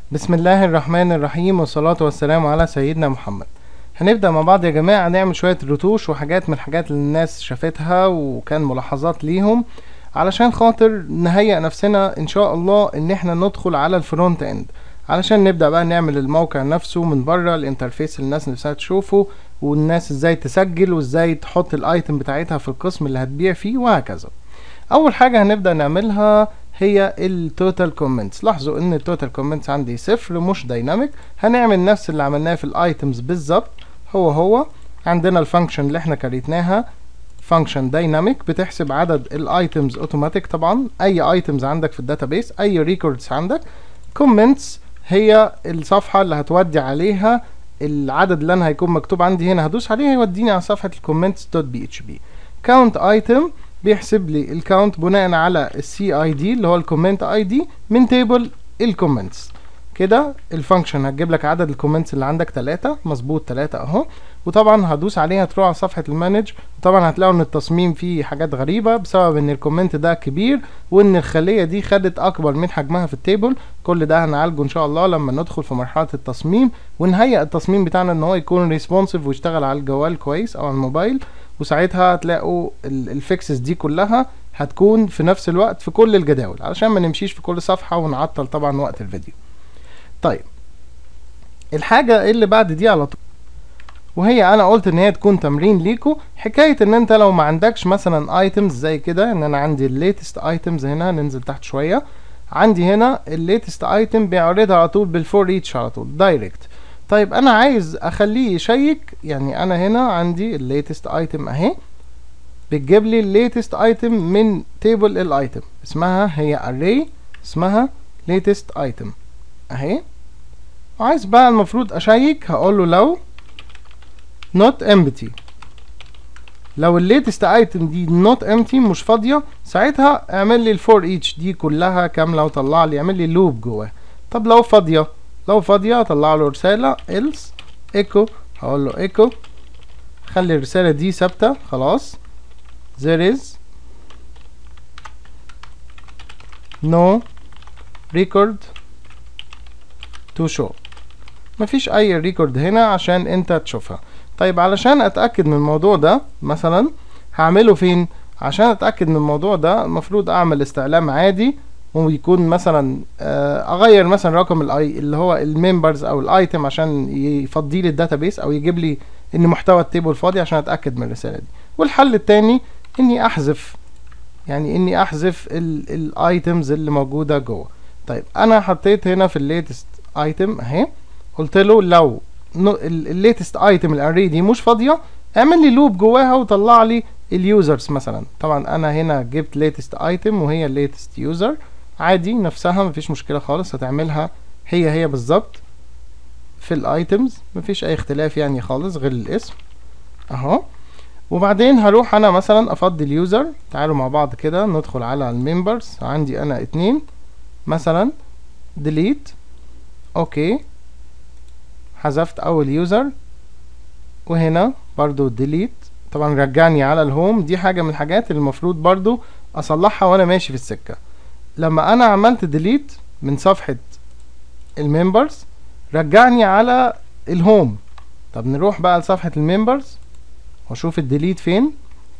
بسم الله الرحمن الرحيم والصلاة والسلام على سيدنا محمد هنبدأ مع بعض يا جماعة نعمل شوية رتوش وحاجات من الحاجات اللي الناس شافتها وكان ملاحظات ليهم علشان خاطر نهيئ نفسنا ان شاء الله ان احنا ندخل على الفرونت اند علشان نبدأ بقى نعمل الموقع نفسه من بره الانترفيس اللي الناس نفسها تشوفه والناس ازاي تسجل وازاي تحط الايتم بتاعتها في القسم اللي هتبيع فيه وهكذا اول حاجة هنبدأ نعملها هي التوتال كومنتس لاحظوا ان التوتال كومنتس عندي صفر مش دايناميك هنعمل نفس اللي عملناه في الايتمز بالظبط هو هو عندنا الفانكشن اللي احنا كريتناها فانكشن دايناميك بتحسب عدد الايتمز اوتوماتيك طبعا اي ايتمز عندك في الداتابيس اي ريكوردز عندك كومنتس هي الصفحه اللي هتودي عليها العدد اللي انا هيكون مكتوب عندي هنا هدوس عليه هيوديني على صفحه الكومنتس دوت بي اتش بي كاونت ايتم بيحسب لي الكاونت بناء على السي اي دي اللي هو الكومنت اي دي من تيبل الكومنتس كده الفانكشن هتجيب لك عدد الكومنتس اللي عندك ثلاثة مظبوط ثلاثة اهو وطبعا هدوس عليها تروح على صفحة المانج وطبعا هتلاقوا ان التصميم فيه حاجات غريبة بسبب ان الكومنت ده كبير وان الخلية دي خدت اكبر من حجمها في التيبل كل ده هنعالجه ان شاء الله لما ندخل في مرحلة التصميم ونهيئ التصميم بتاعنا ان هو يكون ريسبونسيف ويشتغل على الجوال كويس او على الموبايل وساعتها هتلاقوا الفيكسز دي كلها هتكون في نفس الوقت في كل الجداول علشان ما نمشيش في كل صفحة ونعطل طبعا وقت الفيديو طيب الحاجة اللي بعد دي على طول وهي انا قلت ان هي تكون تمرين ليكو حكاية ان انت لو ما عندكش مثلا ايتمز زي كده ان انا عندي الليتست ايتمز هنا ننزل تحت شوية عندي هنا الليتست ايتم بيعرضها على طول بالفور ريتش على طول دايركت طيب انا عايز اخليه يشيك يعني انا هنا عندي الليتست ايتم اهي بتجيب لي الليتست ايتم من تيبل الايتم اسمها هي array اسمها latest item اهي وعايز بقى المفروض اشيك هقول له لو not empty لو الليتست ايتم دي not empty مش فاضيه ساعتها اعمل لي الفور ايتش دي كلها كامله وطلع لي اعمل لي لوب جواه طب لو فاضيه لو فاضيه اطلع له رساله else echo هقول له echo خلي الرساله دي ثابته خلاص there is no record to show مفيش اي ريكورد هنا عشان انت تشوفها طيب علشان اتاكد من الموضوع ده مثلا هعمله فين عشان اتاكد من الموضوع ده المفروض اعمل استعلام عادي ويكون مثلا اغير مثلا رقم الاي اللي هو الممبرز او الايتم عشان يفضي لي الداتابيس او يجيب لي ان محتوى التيبل فاضي عشان اتاكد من الرساله دي والحل التاني اني احذف يعني اني احذف الايتمز اللي موجوده جوه طيب انا حطيت هنا في الليتست ايتم اهي قلت له لو الليتست ايتم الاري دي مش فاضيه اعمل لي لوب جواها وطلع لي اليوزرز مثلا طبعا انا هنا جبت ليتست ايتم وهي الليتست يوزر عادي نفسها مفيش مشكله خالص هتعملها هي هي بالظبط في الايتمز مفيش اي اختلاف يعني خالص غير الاسم اهو وبعدين هروح انا مثلا افضي اليوزر تعالوا مع بعض كده ندخل على الممبرز عندي انا اتنين مثلا ديليت اوكي حذفت اول يوزر وهنا برضو ديليت طبعا رجعني على الهوم دي حاجة من الحاجات اللي المفروض برضو اصلحها وانا ماشي في السكة لما انا عملت ديليت من صفحة الممبرز رجعني على الهوم طب نروح بقى لصفحة الممبرز واشوف الديليت فين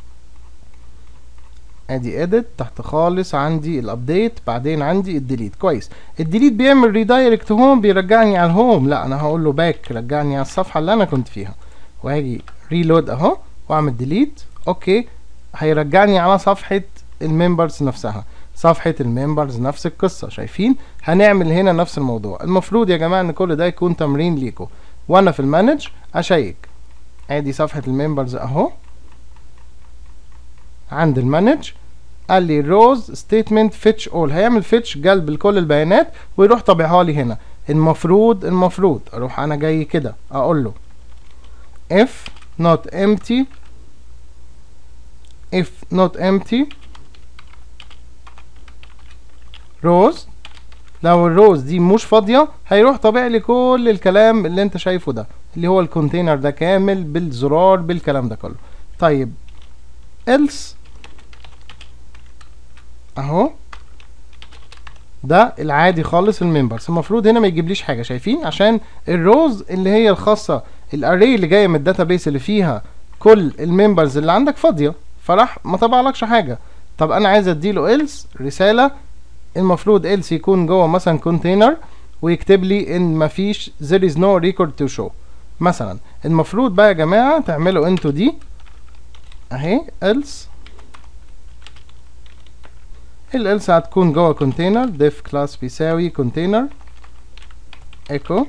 ادي اديت تحت خالص عندي الابديت بعدين عندي الديليت كويس الديليت بيعمل ريدايركت هوم بيرجعني على الهوم لا انا هقول له باك رجعني على الصفحه اللي انا كنت فيها وهاجي ريلود اهو واعمل ديليت اوكي هيرجعني على صفحه الممبرز نفسها صفحة الممبرز نفس القصة شايفين هنعمل هنا نفس الموضوع المفروض يا جماعة ان كل ده يكون تمرين ليكم وانا في المانج اشيك ادي صفحة الممبرز اهو عند المانج قال لي روز ستيتمنت فيتش اول هيعمل فيتش جلب لكل البيانات ويروح طابعها لي هنا المفروض المفروض اروح انا جاي كده اقول له if not empty if not empty rows لو الروز دي مش فاضيه هيروح طابع لي كل الكلام اللي انت شايفه ده اللي هو الكونتينر ده كامل بالزرار بالكلام ده كله طيب else اهو ده العادي خالص الممبرز المفروض هنا ما يجيبليش حاجه شايفين عشان الروز اللي هي الخاصه الاري اللي جايه من الداتابيس اللي فيها كل الممبرز اللي عندك فاضيه فراح ما طبعلكش حاجه طب انا عايز اديله else رساله المفروض else يكون جوه مثلا كونتينر ويكتب لي ان مفيش there is no record to show مثلا المفروض بقى يا جماعه تعملوا انتوا دي اهي else الelse هتكون جوه كونتينر def class بيساوي كونتينر echo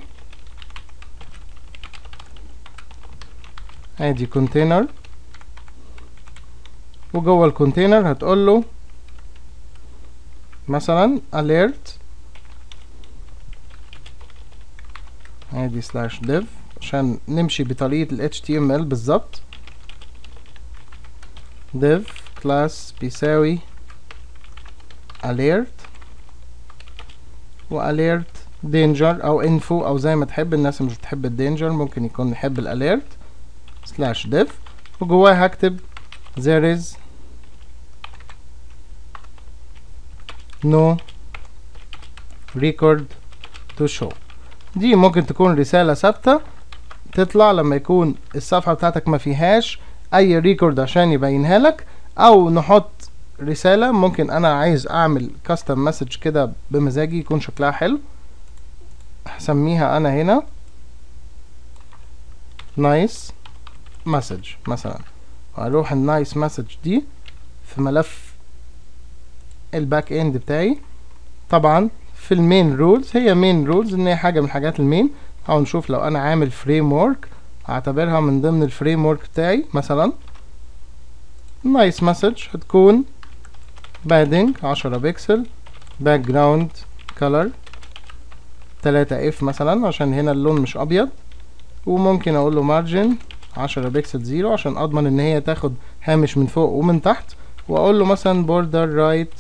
ادي كونتينر وجوه الكونتينر هتقول له مثلا alert ادي سلاش div عشان نمشي بطريقة ال HTML بالظبط div class بيساوي alert و alert danger او info او زي ما تحب الناس اللي مش بتحب الدينجر ممكن يكون يحب الاليرت سلاش div وجواه هكتب there is no record to show دي ممكن تكون رسالة ثابتة تطلع لما يكون الصفحة بتاعتك ما فيهاش اي ريكورد عشان يبينها لك او نحط رسالة ممكن انا عايز اعمل كاستم مسج كده بمزاجي يكون شكلها حلو هسميها انا هنا نايس مسج مثلا واروح النايس مسج دي في ملف الباك اند بتاعي طبعا في المين رولز هي مين رولز ان هي حاجه من حاجات المين او نشوف لو انا عامل فريم ورك اعتبرها من ضمن الفريم ورك بتاعي مثلا نايس مسج هتكون بادنج عشرة بكسل باك جراوند كولر تلاتة اف مثلا عشان هنا اللون مش ابيض وممكن اقول له مارجن عشرة بكسل زيرو عشان اضمن ان هي تاخد هامش من فوق ومن تحت واقول له مثلا بوردر رايت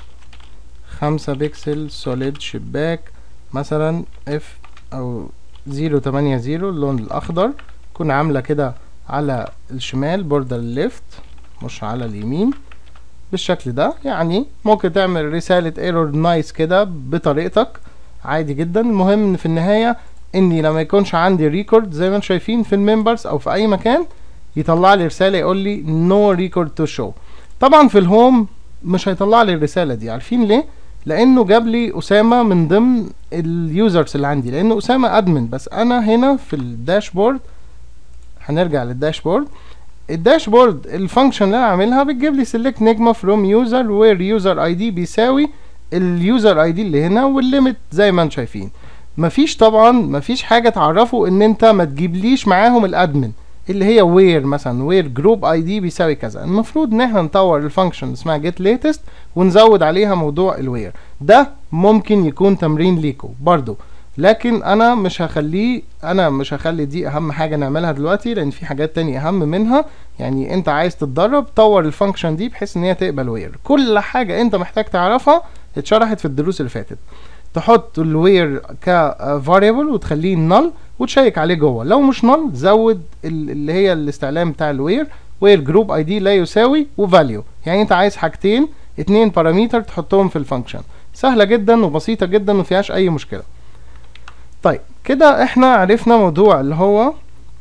خمسة بكسل سوليد شباك مثلا اف او زيرو تمانية زيرو اللون الاخضر تكون عاملة كده على الشمال بوردر ليفت مش على اليمين بالشكل ده يعني ممكن تعمل رسالة ايرور نايس كده بطريقتك عادي جدا المهم ان في النهاية اني لما يكونش عندي ريكورد زي ما انتم شايفين في الممبرز او في اي مكان يطلع لي رسالة يقول لي no record to show طبعا في الهوم مش هيطلع لي الرسالة دي عارفين ليه لانه جاب لي اسامة من ضمن اليوزرز اللي عندي لانه اسامة ادمن بس انا هنا في الداشبورد هنرجع للداشبورد الداشبورد الفانكشن اللي انا عاملها بتجيب لي select نجمة from user where user id بيساوي اليوزر اي دي اللي هنا والليميت زي ما انتم شايفين مفيش طبعا مفيش حاجه تعرفه ان انت ما تجيبليش معاهم الادمن اللي هي وير مثلا وير جروب اي دي بيساوي كذا المفروض ان احنا نطور الفانكشن اسمها جيت ليتست ونزود عليها موضوع الوير ده ممكن يكون تمرين ليكو برضو لكن انا مش هخليه انا مش هخلي دي اهم حاجه نعملها دلوقتي لان في حاجات تانية اهم منها يعني انت عايز تتدرب طور الفانكشن دي بحيث ان هي تقبل وير كل حاجه انت محتاج تعرفها اتشرحت في الدروس اللي فاتت تحط الوير كفاريبل وتخليه نل وتشيك عليه جوه لو مش نل زود اللي هي الاستعلام بتاع الوير وير جروب اي دي لا يساوي وفاليو يعني انت عايز حاجتين اتنين بارامتر تحطهم في الفانكشن سهله جدا وبسيطه جدا ومفيهاش اي مشكله طيب كده احنا عرفنا موضوع اللي هو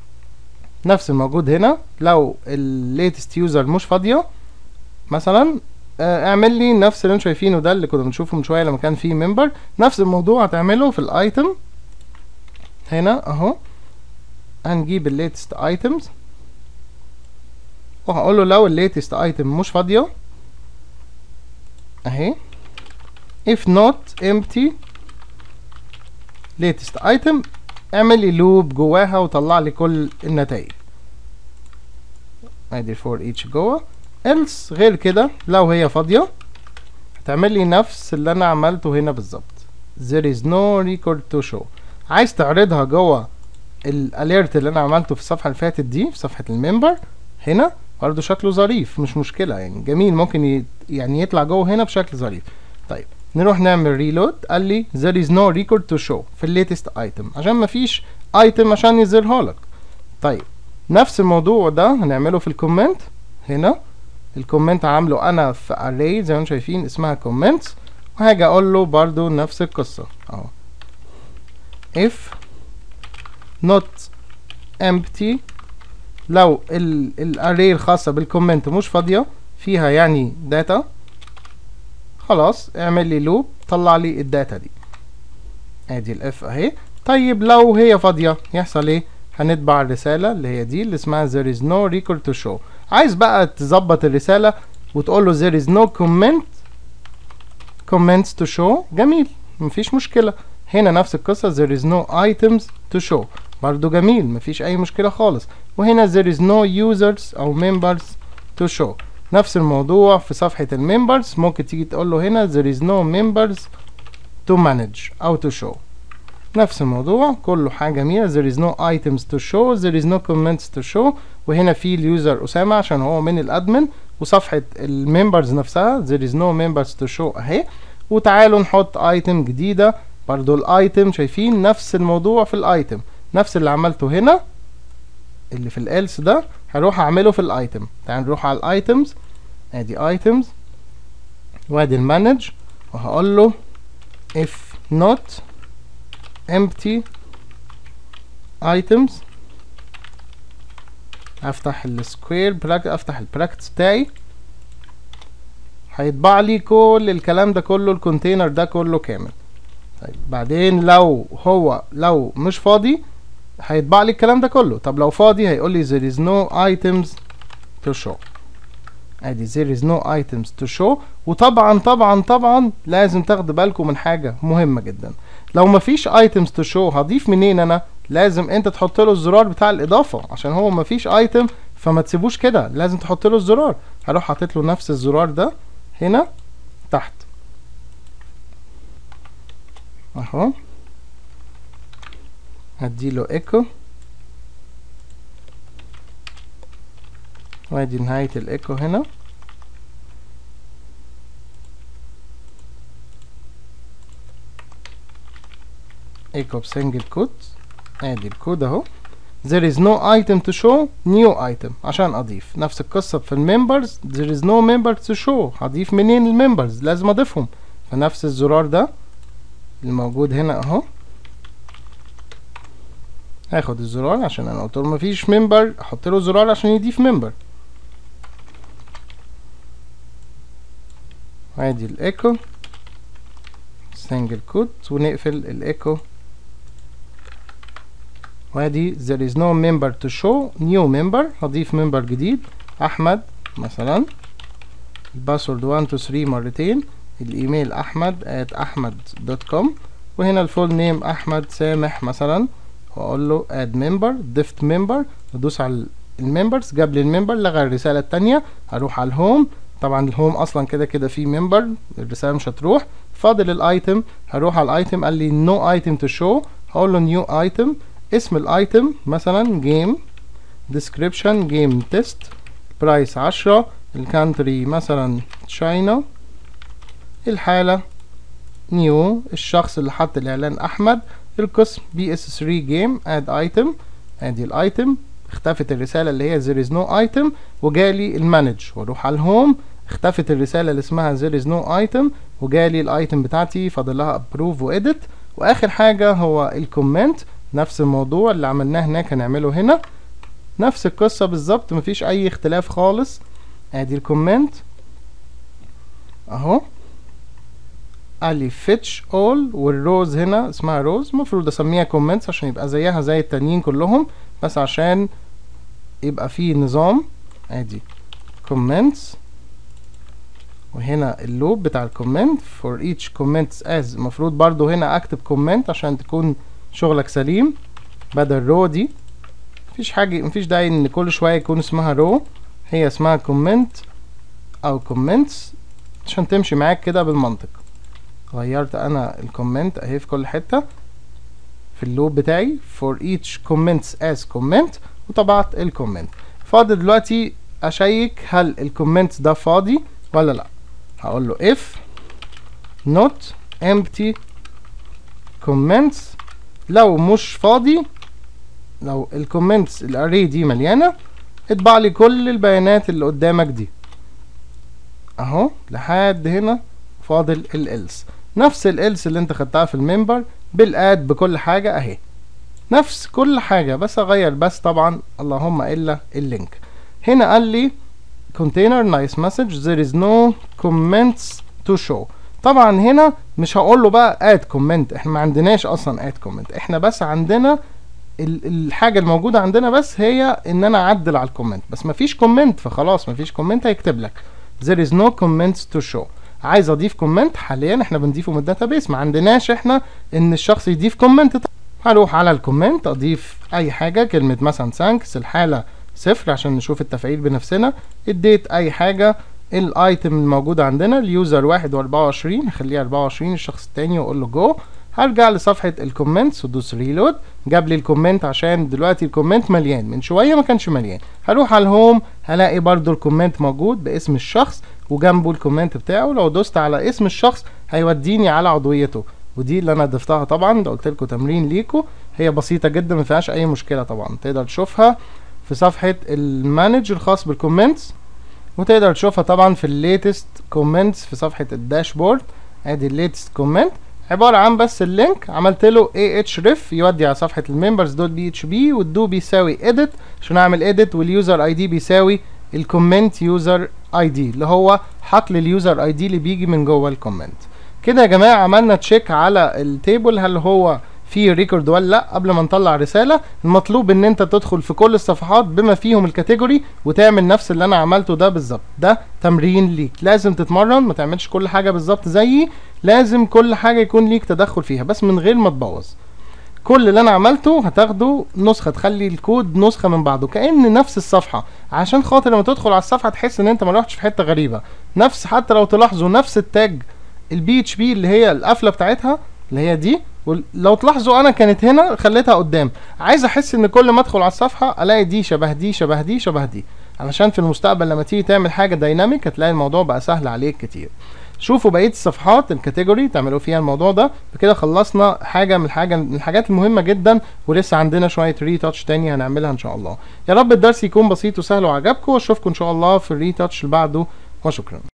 نفس الموجود هنا لو الليتست يوزر مش فاضيه مثلا اعمل لي نفس اللي انتم شايفينه ده اللي كنا بنشوفه من شويه لما كان فيه ممبر نفس الموضوع هتعمله في الايتم هنا اهو هنجيب الليتست ايتمز وهقول له لو الليتست ايتم مش فاضيه اهي if not empty latest item اعمل لي لوب جواها وطلع لي كل النتائج ادي فور each جوه else غير كده لو هي فاضية هتعمل لي نفس اللي انا عملته هنا بالظبط there is no record to show عايز تعرضها جوه الاليرت اللي انا عملته في الصفحة اللي فاتت دي في صفحة الممبر هنا برضه شكله ظريف مش مشكلة يعني جميل ممكن ي... يعني يطلع جوه هنا بشكل ظريف طيب نروح نعمل ريلود قال لي there is no record to show في الليتست ايتم عشان مفيش ايتم عشان يظهرها لك طيب نفس الموضوع ده هنعمله في الكومنت هنا الكومنت عامله انا في array زي ما انتم شايفين اسمها comments وهاجي اقول له برضو نفس القصة اهو if not empty لو الاري الخاصة بالكومنت مش فاضية فيها يعني داتا خلاص اعمل لي لوب طلع لي الداتا دي ادي الاف اهي طيب لو هي فاضية يحصل ايه هنطبع الرسالة اللي هي دي اللي اسمها there is no record to show عايز بقى تظبط الرسالة وتقول له there is no comment comments to show جميل مفيش مشكلة هنا نفس القصة there is no items to show برضو جميل مفيش أي مشكلة خالص وهنا there is no users أو members to show نفس الموضوع في صفحة الممبرز ممكن تيجي تقول له هنا there is no members to manage أو to show نفس الموضوع كله حاجة جميلة there is no items to show there is no comments to show وهنا في اليوزر أسامة عشان هو من الأدمن وصفحة الممبرز نفسها there is no members to show أهي وتعالوا نحط ايتم جديدة برضو الايتم شايفين نفس الموضوع في الايتم نفس اللي عملته هنا اللي في الالس ده هروح اعمله في الايتم تعال نروح على الايتمز ادي ايتمز وادي المانج وهقول له if not empty items افتح السكوير براكت افتح البراكتس بتاعي هيطبع لي كل الكلام ده كله الكونتينر ده كله كامل طيب بعدين لو هو لو مش فاضي هيطبع لي الكلام ده كله طب لو فاضي هيقول لي there is no items to show ادي there is no items to show وطبعا طبعا طبعا لازم تاخدوا بالكم من حاجة مهمة جدا لو مفيش items to show هضيف منين انا لازم انت تحط له الزرار بتاع الاضافة عشان هو مفيش item فما تسيبوش كده لازم تحط له الزرار هروح حاطط له نفس الزرار ده هنا تحت اهو هديله ايكو وادي نهاية الايكو هنا ايكو بسنجل كود ادي الكود اهو there is no item to show new item عشان اضيف نفس القصة في الممبرز there is no member to show هضيف منين الممبرز لازم اضيفهم فنفس الزرار ده الموجود هنا اهو هاخد الزرار عشان انا قلت له مفيش ممبر احط له زرار عشان يضيف ممبر ادي الايكو سنجل كود ونقفل الايكو وادي there is no member to show new member هضيف member جديد احمد مثلا الباسورد 1 2 3 مرتين الايميل احمد at احمد دوت كوم وهنا الفول نيم احمد سامح مثلا واقول له add member ضفت member ادوس على الممبرز جاب لي الممبر لغى الرساله التانية هروح على الهوم طبعا الهوم اصلا كده كده فيه ممبر الرساله مش هتروح فاضل الايتم هروح على الايتم قال لي no item to show هقول له new item اسم الايتم مثلا جيم description جيم تيست برايس عشرة الكانتري مثلا تشاينا الحالة نيو الشخص اللي حط الاعلان احمد القسم بي اس 3 جيم اد ايتم ادي الايتم اختفت الرسالة اللي هي there is no item وجالي المانج واروح على الهوم اختفت الرسالة اللي اسمها there is no item وجالي الايتم بتاعتي فاضل لها approve وedit واخر حاجة هو الكومنت نفس الموضوع اللي عملناه هناك هنعمله هنا نفس القصة بالظبط مفيش اي اختلاف خالص ادي الكومنت اهو قال لي فيتش اول والروز هنا اسمها روز المفروض اسميها كومنتس عشان يبقى زيها زي التانيين كلهم بس عشان يبقى فيه نظام ادي كومنتس وهنا اللوب بتاع الكومنت for each comments as المفروض برضو هنا اكتب كومنت عشان تكون شغلك سليم بدل رو دي مفيش حاجة مفيش داعي ان كل شوية يكون اسمها رو هي اسمها كومنت او كومنتس عشان تمشي معاك كده بالمنطق غيرت انا الكومنت اهي في كل حتة في اللوب بتاعي for each comments as comment وطبعت الكومنت فاضل دلوقتي اشيك هل الكومنت ده فاضي ولا لا هقول له if not empty comments لو مش فاضي لو الكومنتس الاري دي مليانه اطبع لي كل البيانات اللي قدامك دي اهو لحد هنا فاضل الالس نفس الالس اللي انت خدتها في الممبر بالاد بكل حاجة اهي نفس كل حاجة بس اغير بس طبعا اللهم الا اللينك هنا قال لي container nice message there is no comments to show طبعا هنا مش هقول له بقى add comment احنا ما عندناش اصلا add comment احنا بس عندنا الحاجة الموجودة عندنا بس هي ان انا اعدل على الكومنت بس مفيش كومنت فخلاص مفيش كومنت هيكتب لك there is no comments to show عايز اضيف كومنت حاليا احنا بنضيفه من الداتابيس ما عندناش احنا ان الشخص يضيف كومنت هروح على الكومنت اضيف اي حاجة كلمة مثلا ثانكس الحالة صفر عشان نشوف التفعيل بنفسنا اديت اي حاجة الايتم الموجود عندنا اليوزر واحد واربعة وعشرين هخليه اربعة وعشرين الشخص التاني واقول له جو هرجع لصفحة الكومنتس وادوس ريلود جاب لي الكومنت عشان دلوقتي الكومنت مليان من شوية ما كانش مليان هروح على الهوم هلاقي برضو الكومنت موجود باسم الشخص وجنبه الكومنت بتاعه لو دوست على اسم الشخص هيوديني على عضويته ودي اللي انا ضفتها طبعا ده قلت لكم تمرين ليكم هي بسيطة جدا ما فيهاش اي مشكلة طبعا تقدر تشوفها في صفحة المانج الخاص بالكومنتس وتقدر تشوفها طبعا في الليتست كومنتس في صفحة الداشبورد ادي الليتست كومنت عبارة عن بس اللينك عملت له ahref يودي على صفحة الممبرز دوت بي اتش بي والدو بيساوي edit عشان اعمل edit واليوزر اي دي بيساوي الكومنت يوزر اي دي اللي هو حقل اليوزر اي دي اللي بيجي من جوه الكومنت كده يا جماعة عملنا تشيك على التيبل هل هو في ريكورد ولا لا قبل ما نطلع رساله المطلوب ان انت تدخل في كل الصفحات بما فيهم الكاتيجوري وتعمل نفس اللي انا عملته ده بالظبط ده تمرين ليك لازم تتمرن ما تعملش كل حاجه بالظبط زيي لازم كل حاجه يكون ليك تدخل فيها بس من غير ما تبوظ كل اللي انا عملته هتاخده نسخه تخلي الكود نسخه من بعضه كان نفس الصفحه عشان خاطر لما تدخل على الصفحه تحس ان انت ما رحتش في حته غريبه نفس حتى لو تلاحظوا نفس التاج البي اتش بي اللي هي القفله بتاعتها اللي هي دي لو تلاحظوا انا كانت هنا خليتها قدام عايز احس ان كل ما ادخل على الصفحه الاقي دي شبه دي شبه دي شبه دي علشان في المستقبل لما تيجي تعمل حاجه دايناميك هتلاقي الموضوع بقى سهل عليك كتير شوفوا بقيه الصفحات الكاتيجوري تعملوا فيها الموضوع ده بكده خلصنا حاجه من الحاجه من الحاجات المهمه جدا ولسه عندنا شويه ريتاتش تاني هنعملها ان شاء الله يا رب الدرس يكون بسيط وسهل وعجبكم واشوفكم ان شاء الله في الريتاتش اللي بعده وشكرا